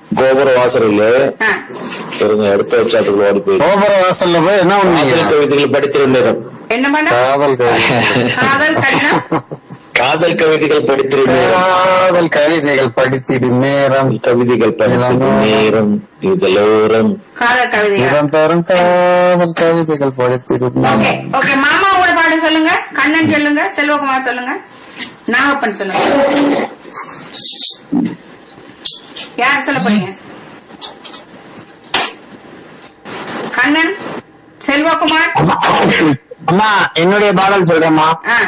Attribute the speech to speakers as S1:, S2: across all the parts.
S1: கோபுர வாசலிலே
S2: ஆ.
S1: இருங்க அடுத்த வருஷத்துக்குள்ள ஓடி போய்
S3: கோபுர வாசல்ல போய் என்ன
S1: காதல்
S3: பண்ணீங்க
S1: கவிதைகள் படித்திருந்தேன்
S2: என்ன பண்ண
S3: காதல் கவிதை.
S2: காதல் கடிதம்
S1: காதல் கவிதைகள் படித்திருந்தேன்
S3: காதல் கவிதைகள் படித்திடு நேரம்
S1: கவிதைகள் படித்திருந்த நேரம் இதழோரம்
S2: காதல் கவிதைகள்
S3: இடம் தரும் காதல் கவிதைகள் படித்திடு
S2: ஓகே
S3: நேரம்
S2: ஓகே மாமாவோட பாடு சொல்லுங்க கண்ணன் சொல்லுங்க செல்வகுமார் சொல்லுங்க நாகப்பன் சொல்லுங்க யார் சொல்ல போறீங்க கண்ணன் செல்வகுமார்
S3: அம்மா என்னுடைய பாடல் சொல்றேம்மா
S2: ஆ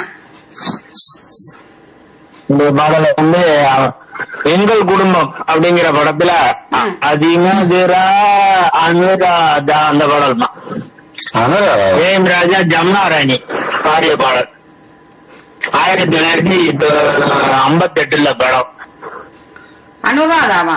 S3: இந்த பாடல வந்து அஹ், எங்கள் குடும்பம் அப்படிங்கிற படத்துல
S2: ம்.
S3: அதிகதிரா அனுராதா அந்த பாடல் தான் ஜெயம் ராஜா ஜமுனா ராணி பாடிய பாடல் ஆயிரத்தி தொள்ளாயிரத்தி ஐம்பத்தி எட்டுல படம்
S2: அனுராதாவா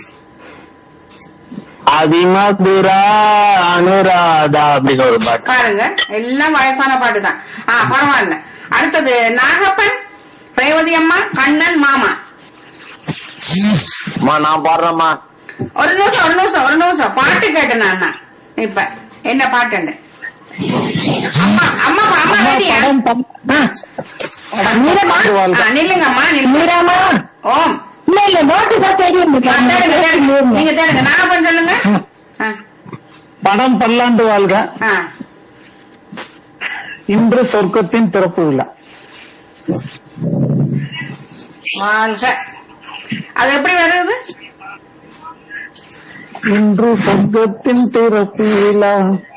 S3: அதிமதுரா அனுராதா அப்படிங்கிற ஒரு பாட்டு
S2: பாருங்க எல்லாம் வயசான பாட்டு தான் ஆ பரவாயில்ல அடுத்தது நாகப்பன் ரேவதி அம்மா கண்ணன் மாமா
S3: அம்மா நான் பாடுறேம்மா
S2: ஒரு நிமிஷம் ஒரு நிமிஷம் ஒரு நிமிஷம் பாட்டு கேட்டேன் நான் இப்ப என்ன பாட்டுன்னு அம்மா அம்மா அம்மா ரெடியா ஆ, நில்லுங்கம்மா நில்லுங்க ஓம்
S4: இல்ல இல்ல நோட்டு தான் தெரியும்
S2: ஆ, தேடுங்க, தேடுங்க. நீங்க தேடுங்க நாகப்பன் சொல்லுங்க ஆ,
S3: படம் பல்லாண்டு வாழ்க
S2: ஆ.
S3: இன்று சொர்க்கத்தின் திறப்பு விழா
S2: வாழ்க அது எப்படி வருது
S3: இன்று சொர்க்கத்தின் திறப்பு விழா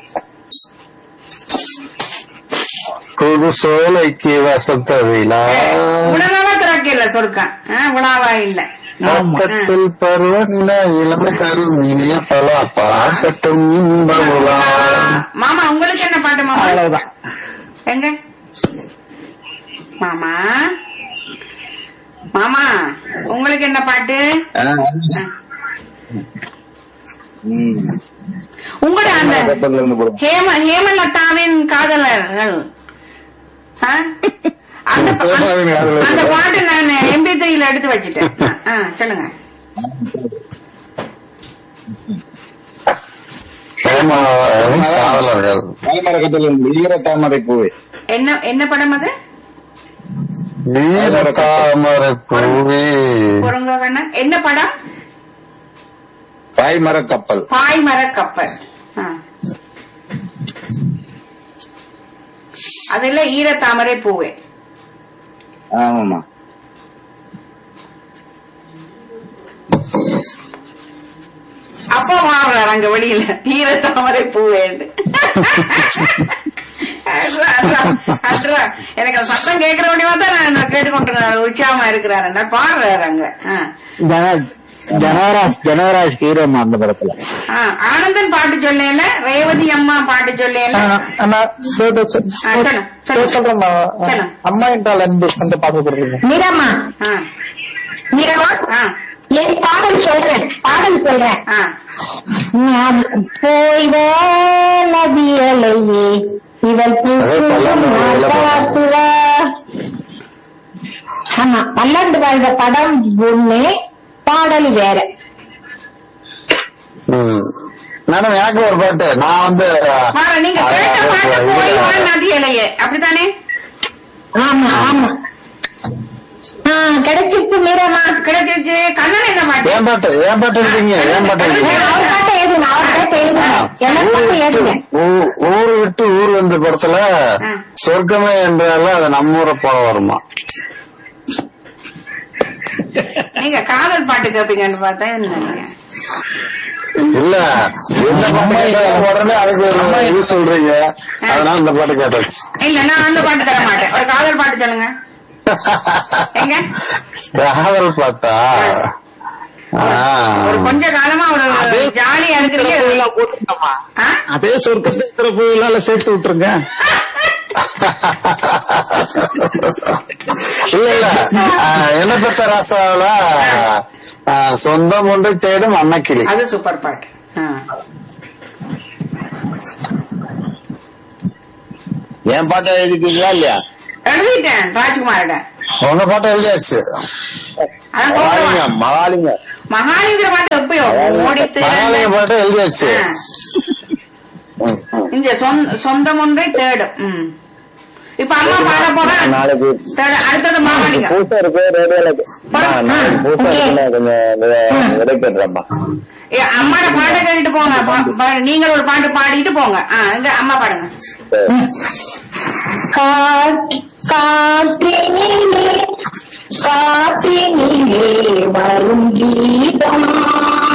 S3: புது சோலைக்கு வசந்த விழா
S2: உடனெல்லாம் திறக்கல சொருக்கம் உணவா இல்ல
S3: பக்கத்தில் பருவநில இளமை தரும் இனிய பல பாக்கட்டும் இன்ப உலா
S2: மாமா உங்களுக்கு என்ன பாட்டு மாமா
S3: அவ்வளவுதான்
S2: எங்க மாமா மாமா உங்களுக்கு என்ன பாட்டு உங்களோட அந்த ஹேம ஹேமலதாவின் காதலர்கள் ஆ? அந்த பா-
S3: ஹேமலதாவின் காதலர்கள்.
S2: அந்த பாட்டு நான் எம்பி த்ரீல எடுத்து வச்சுட்டேன் ஆ, சொல்லுங்க
S3: காதலர்கள்
S1: ஈர தாமரை பூவே
S2: என்ன என்ன படம் அது
S3: வீர தாமரை பூவே
S2: பொருங்க கண்ணன் என்ன படம்
S1: பாய்மர கப்பல்
S2: பாய்மர கப்பல் ஆ. அதுல ஈரத்தாமரை பூவே
S1: ஆமாமா
S2: அப்பா வாடுறாரு அங்க வெளியில ஈரத்தாமரை பூவேன்னு அட்ரா, அட்ரா, அட்ரா. எனக்கு அந்த சத்தம் கேட்கிற முடியுமா தான் நான் கேட்டுக்கொண்டு உற்சாகமா இருக்கிறாரு பாடுறாரு அங்க ஆ.
S3: ஜனவராஜ் ஜனவராஜ் ஹீரோ அந்த படத்துல
S2: ஆ, ஆனந்தன் பாட்டு சொல்லல ரேவதி அம்மா பாட்டு சொல்லல சொல்லு.
S3: அம்மா என்றால் அன்பு அந்த பாட்டு கொடுக்குறீங்க
S4: மீராமா
S2: ஆ,
S4: மீராமா
S2: ஆ,
S4: என் பாடல் சொல்றேன் பாடல் சொல்றேன்
S2: ஆ.
S4: நான் போய் நதியலையே இவள் பூசும் நாட்டாத்துவா ஆமா பல்லாண்டு வாழ்ந்த படம் ஒண்ணு பாடல் வேற
S3: மேடம் எனக்கு ஒரு பாட்டு நான் வந்து
S2: பாரு, நீங்க கேட்ட பாட்டு போய் வா நதியலையே அப்படித்தானே
S4: ஆமா ஆமா ஆ கிடைச்சிருக்கு மீராமா
S2: கிடைச்சிருச்சு கண்ணன் என்ன பாட்டு
S3: ஏன் பாட்டு ஏன் பாட்டு இருக்கீங்க ஏன் பாட்டு இருக்கீங்க
S4: அவர் பாட்டை எழுதுங்க அவர் பாட்டை எழுதுங்க எனக்கு பாட்டை எழுதுங்க
S3: ஊ- ஊரு விட்டு ஊர் வந்த படத்துல
S2: ஆ.
S3: சொர்க்கமே என்றால அது நம்ம ஊரை போல வருமா
S2: நீங்க காதல் பாட்டு கேப்பீங்கன்னு பார்த்தா என்ன நீங்க?
S3: இல்ல எந்த பாட்டு கேட்டாலும் உடனே அதுக்கு ஒரு இது சொல்றீங்க அதனால இந்த பாட்டு கேட்டாச்சு
S2: இல்ல நான் அந்த பாட்டு தர மாட்டேன் ஒரு காதல் பாட்டு சொல்லுங்க எங்க
S3: காதல் பாட்டா
S2: ஒரு கொஞ்ச காலமா ஒரு ஜாலியா இருக்கிறீங்க ஆ?
S3: அதே சொர்க்கத்தை திறப்பு விழால சேர்த்து விட்டுருங்க இல்ல இல்ல ஆஹ், என்ன பெத்த ராசாவில ஆஹ், சொந்தம் ஒன்று தேடும் அன்னக்கிளி
S2: அது சூப்பர் பாட்டு ஆ.
S1: என் பாட்டை எழுதிக்கிறீங்களா இல்லையா
S2: எழுதிட்டேன் ராஜ்குமாரோட
S3: உங்க பாட்டை எழுதியாச்சு
S2: அதான்
S1: மகாலிங்க
S2: கோபுரம்.
S1: மகாலிங்க
S2: மகாலிங்கிற பாட்டு எப்ப உபயோகம் ஓடி
S3: மகாலய பாட்டு எழுதியாச்சு
S2: ஆ. இந்த சொந்த- சொந்தம் ஒன்றை தேடும் ம். இப்ப அம்மா பாட போறா
S3: நாளைக்கு
S2: தேடு- அடுத்தது மாவாளிங்க
S3: பூசா இருக்கு ரேடியோல நாளைக்கு பூசா இருக்குல்ல கொஞ்சம் விடை கேட்டுறேன்ப்பா
S2: ஏ, அம்மாட பாட்டை கேட்டுட்டு போங்க பா- பா- நீங்கள் ஒரு பாட்டு பாடிட்டு போங்க ஆ, இங்க அம்மா பாடுங்க
S3: சரி.
S4: காற்று காற்றினிலே காற்றினிலே வரும் கீதம்